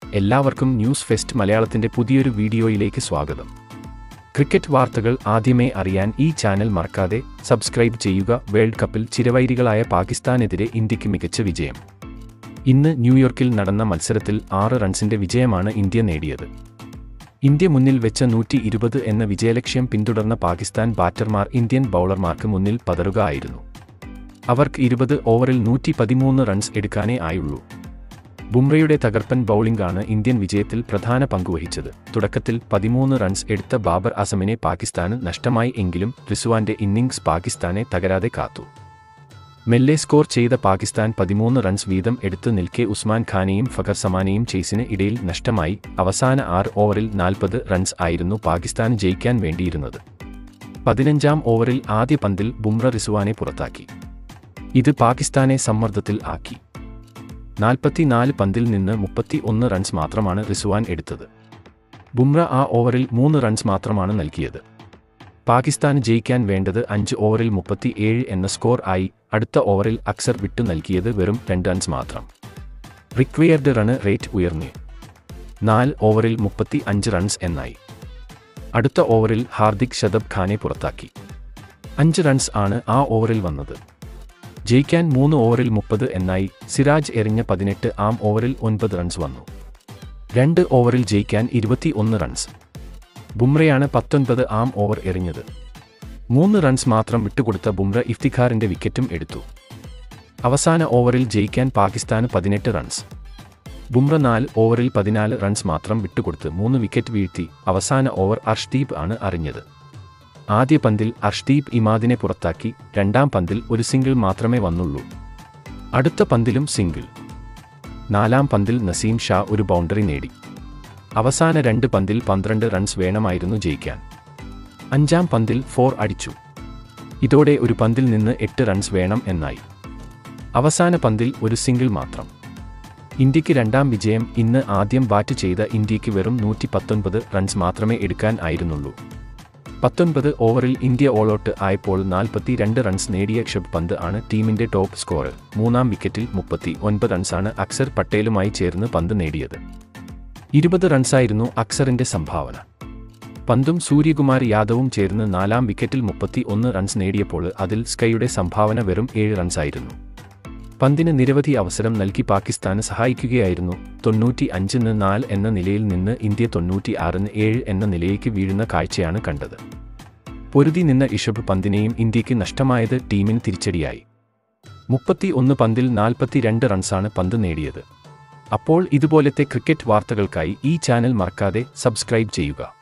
എല്ലാവർക്കും news fest മലയാളത്തിന്റെ പുതിയൊരു വീഡിയോയിലേക്ക് സ്വാഗതം ക്രിക്കറ്റ് വാർത്തകൾ ആദ്യമേ അറിയാൻ ഈ ചാനൽ മറക്കാതെ സബ്സ്ക്രൈബ് ചെയ്യുക വേൾഡ് കപ്പിൽ ചിരവൈരികളായ പാകിസ്ഥാനെതിരെ ഇന്ത്യക്ക് മികച്ച വിജയം ഇന്ന് ന്യൂയോർക്കിൽ നടന്ന മത്സരത്തിൽ ആറ് റൺസിന്റെ വിജയമാണ് ഇന്ത്യ നേടിയത് ഇന്ത്യ മുന്നിൽ വെച്ച നൂറ്റി ഇരുപത് എന്ന വിജയലക്ഷ്യം പിന്തുടർന്ന പാകിസ്ഥാൻ ബാറ്റർമാർ ഇന്ത്യൻ ബൗളർമാർക്ക് മുന്നിൽ പതറുക ആയിരുന്നു അവർക്ക് ഇരുപത് ഓവറിൽ നൂറ്റി പതിമൂന്ന് റൺസ് എടുക്കാനേ ആയുള്ളൂ ബുംറയുടെ തകർപ്പൻ ബൗളിംഗാണ് ഇന്ത്യൻ വിജയത്തിൽ പ്രധാന പങ്കുവഹിച്ചത് തുടക്കത്തിൽ പതിമൂന്ന് റൺസ് എടുത്ത ബാബർ അസമിനെ പാകിസ്ഥാന് നഷ്ടമായി എങ്കിലും റിസുവാന്റെ ഇന്നിംഗ്സ് പാകിസ്ഥാനെ തകരാതെ കാത്തു മെല്ലെ സ്കോർ ചെയ്ത പാകിസ്ഥാൻ പതിമൂന്ന് റൺസ് വീതം എടുത്തു നിൽക്കെ ഉസ്മാൻ ഖാനെയും ഫഖർ സമാനെയും ചേസിന് ഇടയിൽ നഷ്ടമായി അവസാന ആറ് ഓവറിൽ നാൽപ്പത് റൺസ് ആയിരുന്നു പാകിസ്ഥാന് ജയിക്കാൻ വേണ്ടിയിരുന്നത് പതിനഞ്ചാം ഓവറിൽ ആദ്യ പന്തിൽ ബുംറ റിസുവാനെ പുറത്താക്കി ഇത് പാകിസ്ഥാനെ സമ്മർദ്ദത്തിൽ ആക്കി നാൽപ്പത്തിനാല് പന്തിൽ നിന്ന് മുപ്പത്തി ഒന്ന് റൺസ് മാത്രമാണ് റിസുവാൻ എടുത്തത് ബുംറ ആ ഓവറിൽ മൂന്ന് റൺസ് മാത്രമാണ് നൽകിയത് പാകിസ്ഥാന് ജയിക്കാൻ വേണ്ടത് അഞ്ച് ഓവറിൽ മുപ്പത്തി ഏഴ് എന്ന സ്കോർ ആയി അടുത്ത ഓവറിൽ അക്സർ വിട്ടു നൽകിയത് വെറും രണ്ട് റൺസ് മാത്രം റിക്വയർഡ് റണ് റേറ്റ് ഉയർന്നു നാല് ഓവറിൽ മുപ്പത്തി അഞ്ച് റൺസ് എന്നായി അടുത്ത ഓവറിൽ ഹാർദിക് ഷദബ് ഖാനെ പുറത്താക്കി അഞ്ച് റൺസ് ആണ് ആ ഓവറിൽ വന്നത് ജയിക്കാൻ മൂന്ന് ഓവറിൽ മുപ്പത് എന്നായി സിറാജ് എറിഞ്ഞ പതിനെട്ട് ആം ഓവറിൽ ഒൻപത് റൺസ് വന്നു രണ്ട് ഓവറിൽ ജയിക്കാൻ ഇരുപത്തി ഒന്ന് റൺസ് ബുംറയാണ് പത്തൊൻപത് ആം ഓവർ എറിഞ്ഞത് മൂന്ന് റൺസ് മാത്രം വിട്ടുകൊടുത്ത ബുംറ ഇഫ്തിഖാറിന്റെ വിക്കറ്റും എടുത്തു അവസാന ഓവറിൽ ജയിക്കാൻ പാകിസ്ഥാന് പതിനെട്ട് റൺസ് ബുംറ നാല് ഓവറിൽ പതിനാല് റൺസ് മാത്രം വിട്ടുകൊടുത്ത് മൂന്ന് വിക്കറ്റ് വീഴ്ത്തി അവസാന ഓവർ അർഷ്ദീപ് ആണ് അറിഞ്ഞത് ആദ്യ പന്തിൽ അർഷ്ദീപ് ഇമാദിനെ പുറത്താക്കി രണ്ടാം പന്തിൽ ഒരു സിംഗിൾ മാത്രമേ വന്നുള്ളൂ അടുത്ത പന്തിലും സിംഗിൾ നാലാം പന്തിൽ നസീം ഷാ ഒരു ബൗണ്ടറി നേടി അവസാന രണ്ട് പന്തിൽ പന്ത്രണ്ട് റൺസ് വേണമായിരുന്നു ജയിക്കാൻ അഞ്ചാം പന്തിൽ ഫോർ അടിച്ചു ഇതോടെ ഒരു പന്തിൽ നിന്ന് എട്ട് റൺസ് വേണം എന്നായി അവസാന പന്തിൽ ഒരു സിംഗിൾ മാത്രം ഇന്ത്യക്ക് രണ്ടാം വിജയം ഇന്ന് ആദ്യം ബാറ്റ് ചെയ്ത ഇന്ത്യക്ക് വെറും നൂറ്റി പത്തൊൻപത് റൺസ് മാത്രമേ എടുക്കാൻ ആയിരുന്നുള്ളൂ പത്തൊൻപത് ഓവറിൽ ഇന്ത്യ ഓളോട്ട് ആയപ്പോൾ നാൽപ്പത്തി രണ്ട് റൺസ് നേടിയ ഷബ് പന്ത് ആണ് ടീമിന്റെ ടോപ്പ് സ്കോറർ മൂന്നാം വിക്കറ്റിൽ മുപ്പത്തി ഒൻപത് റൺസാണ് അക്സർ പട്ടേലുമായി ചേർന്ന് പന്ത് നേടിയത് ഇരുപത് റൺസായിരുന്നു അക്സറിന്റെ സംഭാവന പന്തും സൂര്യകുമാർ യാദവും ചേർന്ന് നാലാം വിക്കറ്റിൽ മുപ്പത്തി ഒന്ന് റൺസ് നേടിയപ്പോൾ അതിൽ സ്കൈയുടെ സംഭാവന വെറും ഏഴ് റൺസായിരുന്നു പന്തിന് നിരവധി അവസരം നൽകി പാകിസ്ഥാന് സഹായിക്കുകയായിരുന്നു തൊണ്ണൂറ്റി അഞ്ചിന് നാല് എന്ന നിലയിൽ നിന്ന് ഇന്ത്യ തൊണ്ണൂറ്റി ആറിന് ഏഴ് എന്ന നിലയിലേക്ക് വീഴുന്ന കാഴ്ചയാണ് കണ്ടത് പൊരുതി നിന്ന ഇഷബ് പന്തിനെയും ഇന്ത്യക്ക് നഷ്ടമായത് ടീമിന് തിരിച്ചടിയായി മുപ്പത്തി ഒന്ന് പന്തിൽ നാൽപ്പത്തിരണ്ട് റൺസാണ് പന്ത് നേടിയത് അപ്പോൾ ഇതുപോലത്തെ ക്രിക്കറ്റ് വാർത്തകൾക്കായി ഈ ചാനൽ മറക്കാതെ സബ്സ്ക്രൈബ് ചെയ്യുക